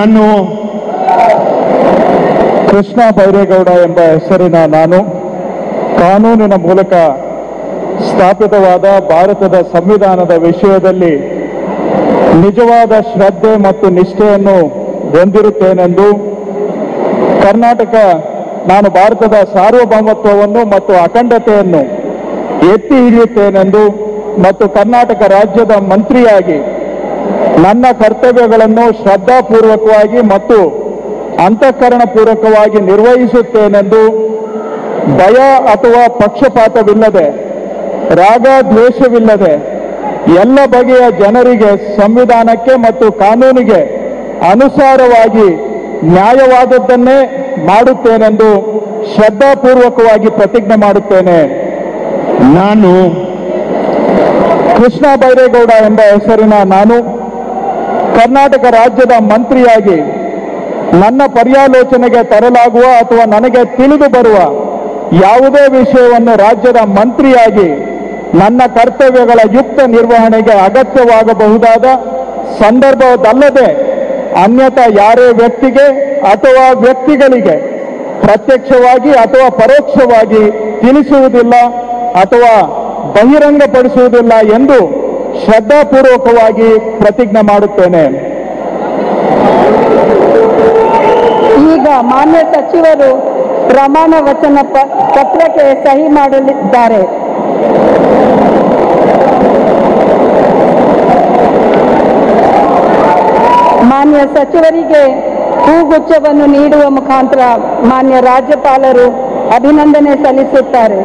ನಾನು ಕೃಷ್ಣ ಬೈರೇಗೌಡ ಎಂಬ ಹೆಸರಿನ ನಾನು ಕಾನೂನಿನ ಮೂಲಕ ಸ್ಥಾಪಿತವಾದ ಭಾರತದ ಸಂವಿಧಾನದ ವಿಷಯದಲ್ಲಿ ನಿಜವಾದ ಶ್ರದ್ಧೆ ಮತ್ತು ನಿಷ್ಠೆಯನ್ನು ಹೊಂದಿರುತ್ತೇನೆಂದು ಕರ್ನಾಟಕ ನಾನು ಭಾರತದ ಸಾರ್ವಭೌಮತ್ವವನ್ನು ಮತ್ತು ಅಖಂಡತೆಯನ್ನು ಎತ್ತಿ ಹಿಡಿಯುತ್ತೇನೆಂದು ಮತ್ತು ಕರ್ನಾಟಕ ರಾಜ್ಯದ ಮಂತ್ರಿಯಾಗಿ ನನ್ನ ಕರ್ತವ್ಯಗಳನ್ನು ಶ್ರದ್ಧಾಪೂರ್ವಕವಾಗಿ ಮತ್ತು ಅಂತಃಕರಣಪೂರ್ವಕವಾಗಿ ನಿರ್ವಹಿಸುತ್ತೇನೆಂದು ಭಯ ಅಥವಾ ಪಕ್ಷಪಾತವಿಲ್ಲದೆ ರಾಗ ದ್ವೇಷವಿಲ್ಲದೆ ಎಲ್ಲ ಬಗೆಯ ಜನರಿಗೆ ಸಂವಿಧಾನಕ್ಕೆ ಮತ್ತು ಕಾನೂನಿಗೆ ಅನುಸಾರವಾಗಿ ನ್ಯಾಯವಾದದ್ದನ್ನೇ ಮಾಡುತ್ತೇನೆಂದು ಶ್ರದ್ಧಾಪೂರ್ವಕವಾಗಿ ಪ್ರತಿಜ್ಞೆ ಮಾಡುತ್ತೇನೆ ನಾನು ಕೃಷ್ಣ ಬೈರೇಗೌಡ ಎಂಬ ಹೆಸರಿನ ನಾನು ಕರ್ನಾಟಕ ರಾಜ್ಯದ ಮಂತ್ರಿಯಾಗಿ ನನ್ನ ಪರ್ಯಾಲೋಚನೆಗೆ ತರಲಾಗುವ ಅಥವಾ ನನಗೆ ತಿಳಿದು ಬರುವ ಯಾವುದೇ ವಿಷಯವನ್ನು ರಾಜ್ಯದ ಮಂತ್ರಿಯಾಗಿ ನನ್ನ ಕರ್ತವ್ಯಗಳ ಯುಕ್ತ ನಿರ್ವಹಣೆಗೆ ಅಗತ್ಯವಾಗಬಹುದಾದ ಸಂದರ್ಭದಲ್ಲದೆ ಅನ್ಯಥಾ ಯಾರೇ ವ್ಯಕ್ತಿಗೆ ಅಥವಾ ವ್ಯಕ್ತಿಗಳಿಗೆ ಪ್ರತ್ಯಕ್ಷವಾಗಿ ಅಥವಾ ಪರೋಕ್ಷವಾಗಿ ತಿಳಿಸುವುದಿಲ್ಲ ಅಥವಾ ಬಹಿರಂಗಪಡಿಸುವುದಿಲ್ಲ ಎಂದು ಶ್ರದ್ಧಾಪೂರ್ವಕವಾಗಿ ಪ್ರತಿಜ್ಞೆ ಮಾಡುತ್ತೇನೆ ಈಗ ಮಾನ್ಯ ಸಚಿವರು ಪ್ರಮಾಣ ವಚನ ಪ- ಪತ್ರಕ್ಕೆ ಸಹಿ ಮಾಡಲಿದ್ದಾರೆ ಮಾನ್ಯ ಸಚಿವರಿಗೆ ಹೂಗುಚ್ಛವನ್ನು ನೀಡುವ ಮುಖಾಂತರ ಮಾನ್ಯ ರಾಜ್ಯಪಾಲರು ಅಭಿನಂದನೆ ಸಲ್ಲಿಸುತ್ತಾರೆ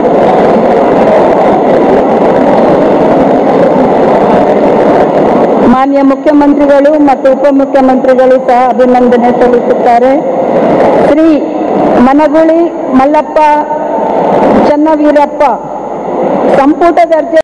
ಮಾನ್ಯ ಮುಖ್ಯಮಂತ್ರಿಗಳು ಮತ್ತು ಉಪಮುಖ್ಯಮಂತ್ರಿಗಳು ಸಹ ಅಭಿನಂದನೆ ಸಲ್ಲಿಸುತ್ತಾರೆ ಶ್ರೀ ಮನಗುಳಿ ಮಲ್ಲಪ್ಪ ಚನ್ನವೀರಪ್ಪ ಸಂಪುಟ ದರ್ಜೆ